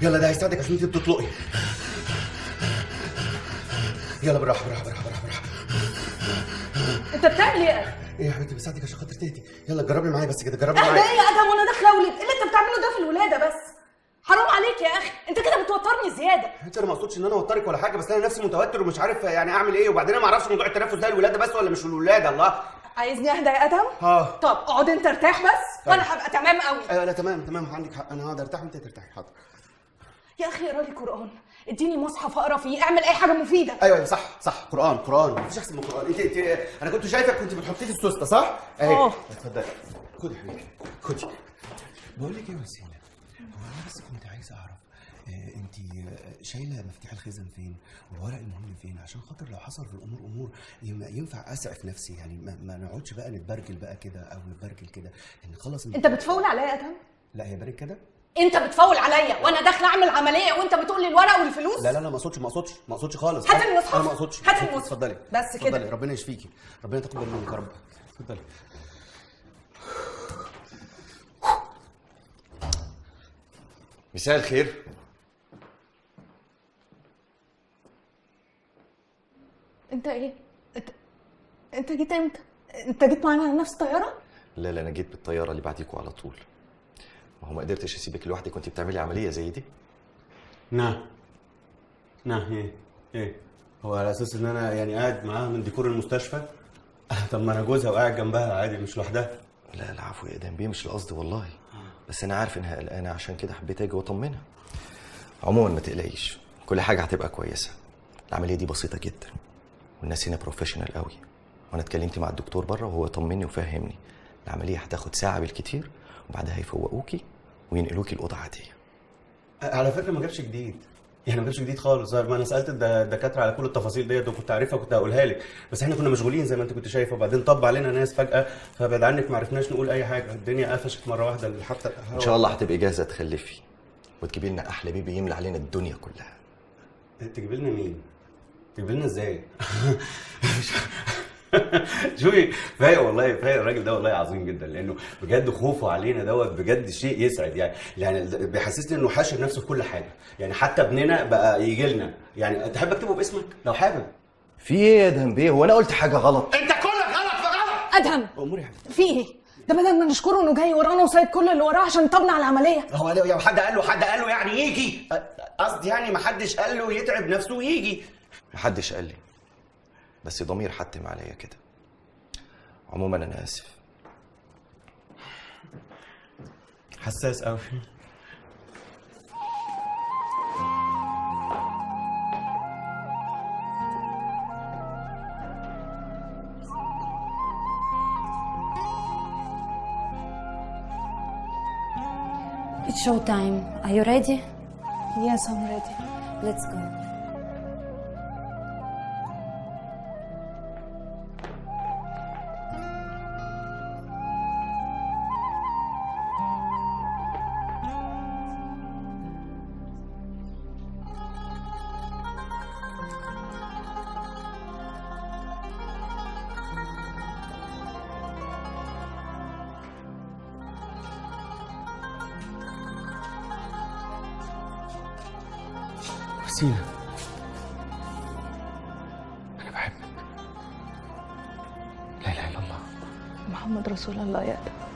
يلا ده هيساعدك عشان انت بتطلقي يلا بالراحه بالراحه بالراحه بالراحه بالراحه انت بتعمل ايه يا ادم؟ ايه يا حبيبتي بساعدك عشان خاطر تهدي يلا جربي معايا بس كده جربي اهدى معايا ايه يا ادم وانا داخله اولد ايه اللي انت بتعمله ده في الولاده بس حرام عليك يا اخي انت كده بتوترني زياده انت انا ما اقصدش ان انا اوترك ولا حاجه بس انا نفسي متوتر ومش عارف يعني اعمل ايه وبعدين انا ما اعرفش موضوع التنفس ده الولاده بس ولا مش الولاده الله عايزني اهدى يا ادم اه طب اقعد انت ارتاح بس وانا هبقى تمام قوي آه لا تمام تمام عندك حق انا هقعد ارتاح وانت ترتاحي حاضر يا اخي اقرا لي قران اديني مصحف اقرا فيه اعمل اي حاجه مفيده ايوه أيوة، صح صح قران قران مفيش احسن من القران انت انت انا كنت شايفك كنت بتحطيه في السوسته صح؟ اهي اه. اتفضلي خدي يا حبيبي خدي بقول لك ايه يا وسيله هو انا بس كنت عايز اعرف آه انت آه، شايله مفتاح الخزن فين والورق المهم فين عشان خاطر لو حصل في الامور امور يم- ينفع اسعف نفسي يعني ما, ما نقعدش بقى نتبرجل بقى كده او نتبرجل كده نخلص انت بتفول عليا يا ادم لا هي بارك كده انت بتفول عليا وانا داخله اعمل عمليه وانت بتقول لي الورق والفلوس لا لا لا ما اقصدش ما اقصدش ما اقصدش خالص هات المصحف. انا ما اقصدش هات المصحف. اتفضلي بس كده. اتفضلي ربنا يشفيكي ربنا يتقبل منك يا رب اتفضلي مساء الخير انت ايه انت انت جيت امتى انت جيت معانا على نفس الطياره لا لا انا جيت بالطياره اللي بعديكوا على طول ما هو ما قدرتش اسيبك لوحدك وانت بتعملي عمليه زي دي نعم نعم ايه ايه هو على اساس ان انا يعني قاعد معاها من ديكور المستشفى طب ما انا جوزها وقاعد جنبها عادي مش لوحدها لا لا عفو يا ادم بيه مش القصد والله بس انا عارف انها قلقانه عشان كده حبيت اجي واطمنها عموما ما تقلقيش كل حاجه هتبقى كويسه العمليه دي بسيطه جدا والناس هنا بروفيشنال قوي وانا اتكلمت مع الدكتور بره وهو طمني وفهمني العمليه هتاخد ساعه بالكتير وبعدها هيفوقوكي وينقلوكي الاوضه عاديه على فكره ما جابش جديد يعني ما جابش جديد خالص ما انا سالت الد- الدكاتره على كل التفاصيل ديت وكنت عارفها كنت هقولها لك بس احنا كنا مشغولين زي ما انت كنت شايفه وبعدين طب علينا ناس فجاه فبعد عنك ما عرفناش نقول اي حاجه الدنيا قفشت مره واحده حتى ان شاء الله هتبقي جاهزه تخلفي وتجيبي لنا احلى بيبي يملى علينا الدنيا كلها تجيب لنا مين؟ تجيب لنا ازاي؟ شوفي فايق والله فايق الراجل ده والله عظيم جدا لانه بجد خوفه علينا دوت بجد شيء يسعد يعني يعني بيحسسني انه حاشر نفسه في كل حاجه يعني حتى ابننا بقى يجي لنا يعني تحب اكتبه باسمك لو حابب في ايه يا ادهم بيه هو انا قلت حاجه غلط انت كلك غلط في غلط ادهم اموري يا حبيبي في ايه ده بدل ما نشكره انه جاي ورانا وسايب كل اللي وراه عشان يطبنا على العمليه هو لو حد قال له حد قال له يعني يجي قصدي يعني ما حدش قال له يتعب نفسه ويجي محدش قال لي بس ضمير حتم عليا كده عموما انا اسف حساس قوي It's show time. Are you ready? Yes, I'm ready. Let's go. وسيلة أنا بحبك لا إله إلا الله محمد رسول الله يا ادم